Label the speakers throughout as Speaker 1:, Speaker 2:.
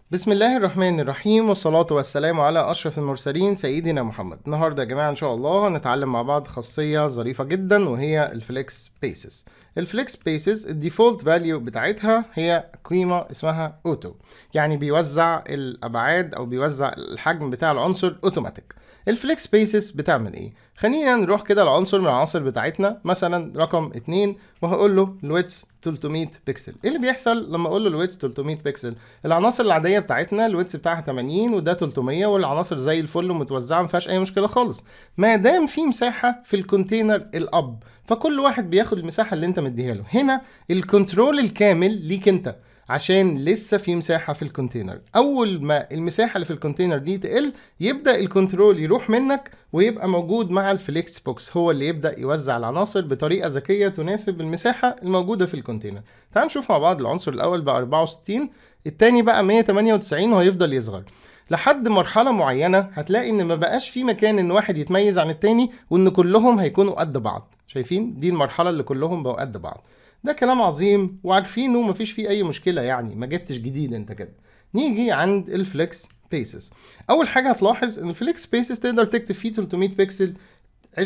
Speaker 1: بسم الله الرحمن الرحيم والصلاة والسلام على أشرف المرسلين سيدنا محمد النهاردة يا جماعة إن شاء الله هنتعلم مع بعض خاصية ظريفة جدا وهي الفليكس بيسز الفليكس بيسز الديفولت فاليو بتاعتها هي قيمة اسمها اوتو يعني بيوزع الأبعاد أو بيوزع الحجم بتاع العنصر اوتوماتيك الفليكس بيسز بتعمل ايه خلينا نروح كده لعنصر من العناصر بتاعتنا مثلا رقم 2 وهقول له الويتس 300 بكسل ايه اللي بيحصل لما اقول له الويتس 300 بكسل العناصر العاديه بتاعتنا الويتس بتاعها 80 وده 300 والعناصر زي الفل ومتوزعه ما فيهاش اي مشكله خالص ما دام في مساحه في الكونتينر الاب فكل واحد بياخد المساحه اللي انت مديها له هنا الكنترول الكامل ليك انت عشان لسه في مساحه في الكونتينر اول ما المساحه اللي في الكونتينر دي تقل يبدا الكنترول يروح منك ويبقى موجود مع الفليكس بوكس هو اللي يبدا يوزع العناصر بطريقه ذكيه تناسب المساحه الموجوده في الكونتينر تعال نشوف مع بعض العنصر الاول بقى 64 التاني بقى 198 وهيفضل يصغر لحد مرحله معينه هتلاقي ان ما بقاش في مكان ان واحد يتميز عن التاني وان كلهم هيكونوا قد بعض شايفين دي المرحله اللي كلهم بقوا قد بعض ده كلام عظيم وعارفينه ومفيش فيه اي مشكله يعني ما جبتش جديد انت كده نيجي عند الفليكس بيسز اول حاجه هتلاحظ ان الفليكس بيسز تقدر تكتب فيه 300 بكسل 20%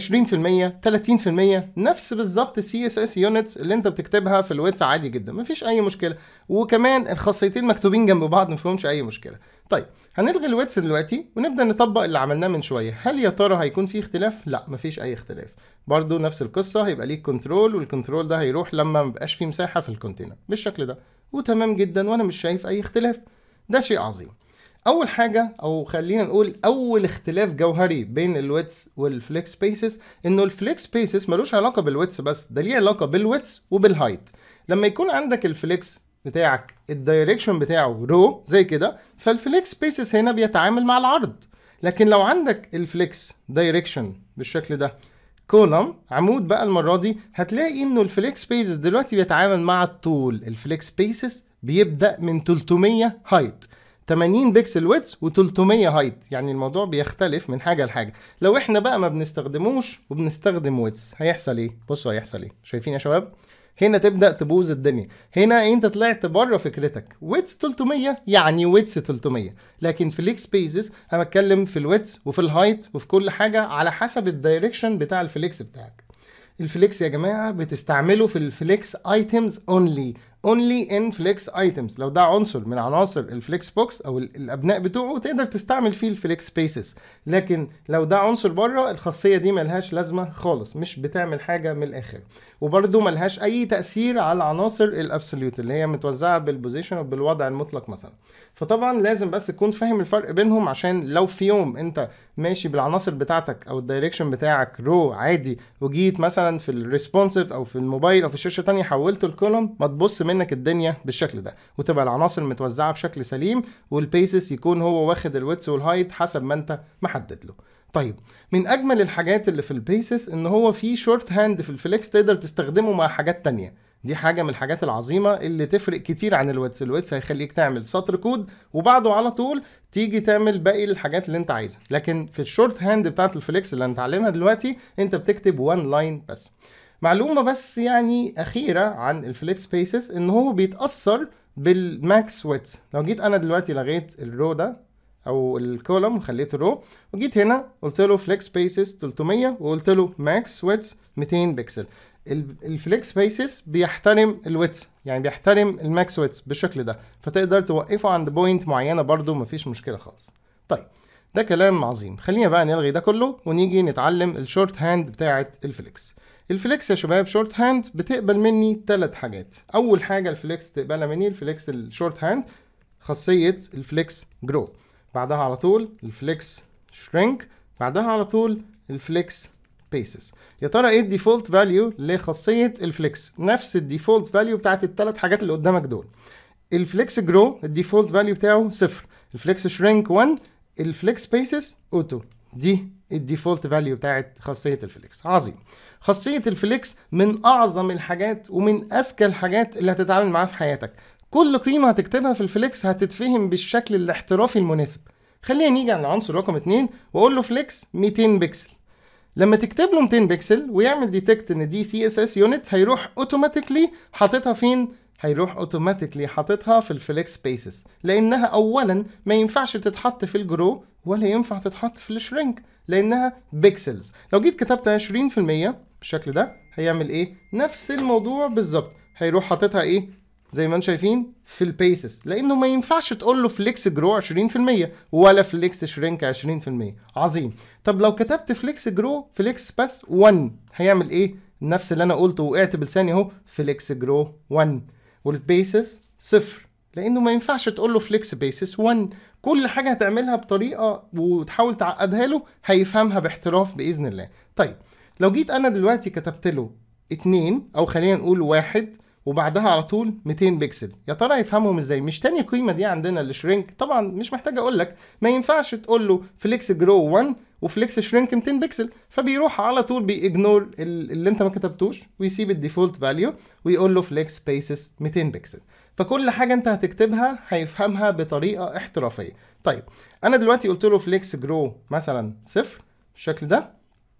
Speaker 1: 30% نفس بالظبط السي اس اس يونتس اللي انت بتكتبها في الويتس عادي جدا مفيش اي مشكله وكمان الخاصيتين مكتوبين جنب بعض مفيهمش اي مشكله طيب هنلغي الويتس دلوقتي ونبدا نطبق اللي عملناه من شويه هل يا ترى هيكون في اختلاف لا مفيش اي اختلاف برضو نفس القصه هيبقى ليك كنترول والكنترول ده هيروح لما مبقاش فيه مساحه في الكونتينر بالشكل ده وتمام جدا وانا مش شايف اي اختلاف ده شيء عظيم اول حاجه او خلينا نقول اول اختلاف جوهري بين الويتس والفليكس سبيسز انه الفليكس سبيسز ملوش علاقه بالويتس بس ده ليه علاقه بالويتس وبالهايت لما يكون عندك الفليكس بتاعك الدايركشن بتاعه رو زي كده فالفليكس سبيسز هنا بيتعامل مع العرض لكن لو عندك الفليكس دايركشن بالشكل ده كولم عمود بقى المره دي هتلاقي انه الفليكس سبيسز دلوقتي بيتعامل مع الطول الفليكس سبيسز بيبدا من 300 هايت 80 بكسل ويتس و300 هايت يعني الموضوع بيختلف من حاجه لحاجه لو احنا بقى ما بنستخدموش وبنستخدم ويتس هيحصل ايه بصوا هيحصل ايه شايفين يا شباب هنا تبدا تبوظ الدنيا هنا انت طلعت بره فكرتك ويتس 300 يعني ويتس 300 لكن في ليك سبيسز انا بتكلم في الويتس وفي الهايت وفي كل حاجه على حسب الدايركشن بتاع الفليكس بتاعك الفليكس يا جماعه بتستعمله في الفليكس ايتمز اونلي اونلي ان فليكس ايتمز لو ده عنصر من عناصر الفليكس بوكس او الابناء بتوعه تقدر تستعمل فيه الفليكس سبيسز لكن لو ده عنصر بره الخاصيه دي ملهاش لازمه خالص مش بتعمل حاجه من الاخر وبرده ملهاش اي تاثير على العناصر الابسوليوت اللي هي متوزعه بالبوزيشن وبالوضع المطلق مثلا فطبعا لازم بس تكون فاهم الفرق بينهم عشان لو في يوم انت ماشي بالعناصر بتاعتك او الدايركشن بتاعك رو عادي وجيت مثلا في الريسبونسيف او في الموبايل او في الشاشه تانية حولته الكولوم ما تبص منك الدنيا بالشكل ده وتبقى العناصر متوزعه بشكل سليم والبيسس يكون هو واخد الويتس والهايت حسب ما انت محدد له طيب من اجمل الحاجات اللي في البيسس ان هو في شورت هاند في الفليكس تقدر تستخدمه مع حاجات تانية دي حاجة من الحاجات العظيمة اللي تفرق كتير عن الويتس الويتس هيخليك تعمل سطر كود وبعده على طول تيجي تعمل باقي الحاجات اللي انت عايزها لكن في الشورت هاند بتاعت الفليكس اللي هنتعلمها دلوقتي انت بتكتب وان لاين بس معلومة بس يعني أخيرة عن الفليكس سبيسز إن هو بيتأثر بالماكس ويتس لو جيت أنا دلوقتي لغيت الرو ده او الكولوم وخليته رو وجيت هنا قلت له فليكس سبيسز 300 وقلت له ماكس ويتس 200 بكسل الفليكس سبيسز بيحترم الويتس يعني بيحترم الماكس ويتس بالشكل ده فتقدر توقفه عند بوينت معينه برده مفيش مشكله خالص طيب ده كلام عظيم خلينا بقى نلغي ده كله ونيجي نتعلم الشورت هاند بتاعه الفليكس الفليكس يا شباب شورت هاند بتقبل مني ثلاث حاجات اول حاجه الفليكس تقبلها مني الفليكس الشورت هاند خاصيه الفليكس جرو بعدها على طول الفليكس شرينك بعدها على طول الفليكس بيسز يا ترى ايه الديفولت فاليو لخاصيه الفليكس نفس الديفولت فاليو بتاعت الثلاث حاجات اللي قدامك دول الفليكس جرو الديفولت فاليو بتاعه صفر الفليكس شرينك 1 الفليكس بيسز اوتو دي الديفولت فاليو بتاعت خاصيه الفليكس عظيم خاصيه الفليكس من اعظم الحاجات ومن اذكى الحاجات اللي هتتعامل معاها في حياتك كل قيمه هتكتبها في الفليكس هتتفهم بالشكل الاحترافي المناسب خلينا نيجي على العنصر رقم 2 واقول له فليكس 200 بكسل لما تكتب له 200 بكسل ويعمل ديتكت ان دي سي اس اس يونت هيروح اوتوماتيكلي حاططها فين هيروح اوتوماتيكلي حاططها في الفليكس سبيسز لانها اولا ما ينفعش تتحط في الجرو ولا ينفع تتحط في الشرينك لانها بيكسلز لو جيت كتبت 20% بالشكل ده هيعمل ايه نفس الموضوع بالظبط هيروح حاططها ايه زي ما انتم شايفين في البيسز لانه ما ينفعش تقول له فليكس جرو 20% ولا فليكس شرينك 20% عظيم طب لو كتبت فليكس جرو فليكس بس 1 هيعمل ايه نفس اللي انا قلته وقعت بلساني اهو فليكس جرو 1 والبيسز صفر لانه ما ينفعش تقول له فليكس بيسس 1 كل حاجه هتعملها بطريقه وتحاول تعقدها له هيفهمها باحتراف باذن الله طيب لو جيت انا دلوقتي كتبت له 2 او خلينا نقول واحد وبعدها على طول 200 بكسل يا ترى يفهمهم ازاي مش تاني قيمه دي عندنا الشرينك طبعا مش محتاج اقول لك ما ينفعش تقول له فليكس جرو 1 وفليكس شرينك 200 بكسل فبيروح على طول بيجنور اللي انت ما كتبتوش ويسيب الديفولت فاليو ويقول له فليكس سبيسز 200 بكسل فكل حاجه انت هتكتبها هيفهمها بطريقه احترافيه طيب انا دلوقتي قلت له فليكس جرو مثلا صفر بالشكل ده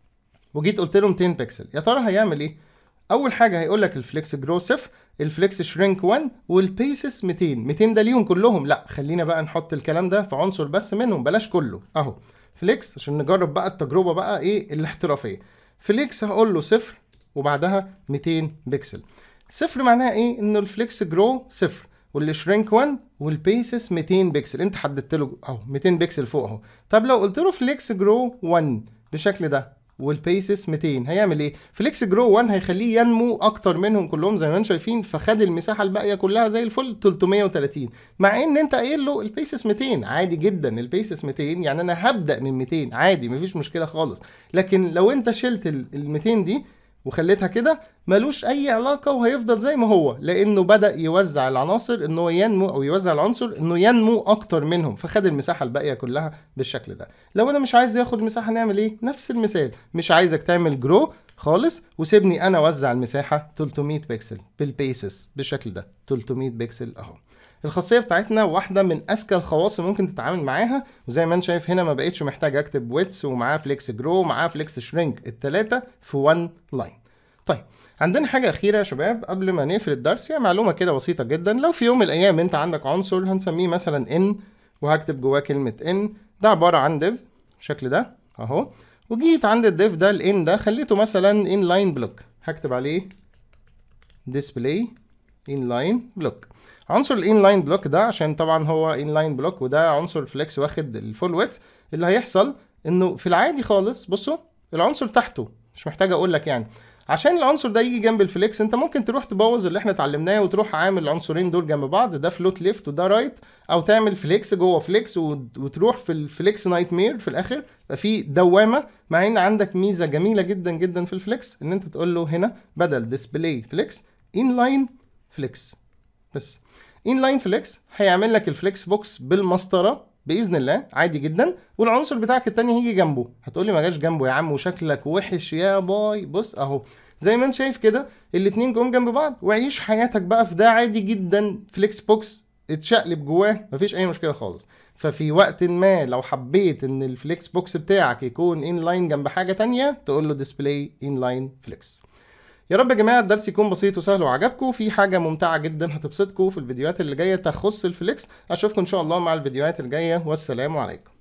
Speaker 1: وجيت قلت له 200 بكسل يا ترى هيعمل ايه اول حاجه هيقول لك الفليكس جرو صفر الفليكس شرينك 1 والبيسس 200 200 ده ليهم كلهم لا خلينا بقى نحط الكلام ده في عنصر بس منهم بلاش كله اهو فليكس عشان نجرب بقى التجربه بقى ايه الاحترافيه فليكس هقول له صفر وبعدها 200 بكسل صفر معناها ايه انه الفليكس جرو صفر والشرينك 1 والبيسس 200 بكسل انت حددت له اهو 200 بكسل فوق اهو طب لو قلت له فليكس جرو 1 بالشكل ده والبيسس 200 هيعمل ايه فليكس جرو 1 هيخليه ينمو اكتر منهم كلهم زي ما انتم شايفين فخد المساحه الباقيه كلها زي الفل 330 مع ان انت قايل له البيسس 200 عادي جدا البيسس 200 يعني انا هبدا من 200 عادي مفيش مشكله خالص لكن لو انت شلت ال 200 دي وخليتها كده ملوش اي علاقه وهيفضل زي ما هو لانه بدا يوزع العناصر انه ينمو او يوزع العنصر انه ينمو اكتر منهم فخد المساحه الباقيه كلها بالشكل ده لو انا مش عايز ياخد مساحه نعمل ايه نفس المثال مش عايزك تعمل جرو خالص وسيبني انا اوزع المساحه 300 بكسل بالبيسس بالشكل ده 300 بكسل اهو الخاصيه بتاعتنا واحده من اذكى الخواص اللي ممكن تتعامل معاها وزي ما انت شايف هنا ما بقتش محتاج اكتب ويتس ومعاه فليكس جرو ومعاه فليكس شرينك الثلاثه في وان لاين طيب عندنا حاجة أخيرة يا شباب قبل ما نقفل الدرس هي معلومة كده بسيطة جدا لو في يوم من الأيام أنت عندك عنصر هنسميه مثلا n وهكتب جواه كلمة n ده عبارة عن div بالشكل ده أهو وجيت عند الديف ده ال n ده خليته مثلا inline block هكتب عليه display inline block عنصر الانلاين بلوك ده عشان طبعا هو انلاين بلوك وده عنصر فليكس واخد الفول ويت اللي هيحصل انه في العادي خالص بصوا العنصر تحته مش محتاج اقول لك يعني عشان العنصر ده يجي جنب الفليكس انت ممكن تروح تبوظ اللي احنا اتعلمناه وتروح عامل العنصرين دول جنب بعض ده فلوت ليفت وده رايت او تعمل فليكس جوه فليكس وتروح في الفليكس نايت مير في الاخر يبقى في دوامه مع ان عندك ميزه جميله جدا جدا في الفليكس ان انت تقول له هنا بدل ديسبلاي فليكس انلاين فليكس بس انلاين فليكس هيعمل لك الفليكس بوكس بالمسطره باذن الله عادي جدا والعنصر بتاعك التاني هيجي جنبه هتقولي ما جاش جنبه يا عم وشكلك وحش يا باي بص اهو زي ما انت شايف كده الاتنين جم جنب بعض وعيش حياتك بقى في ده عادي جدا فليكس بوكس اتشقلب جواه مفيش اي مشكله خالص ففي وقت ما لو حبيت ان الفليكس بوكس بتاعك يكون ان لاين جنب حاجه تانية تقول له ديسبلاي ان لاين فليكس يا رب يا جماعه الدرس يكون بسيط وسهل وعجبكم في حاجه ممتعه جدا هتبسطكم في الفيديوهات اللي جايه تخص الفليكس اشوفكم ان شاء الله مع الفيديوهات الجايه والسلام عليكم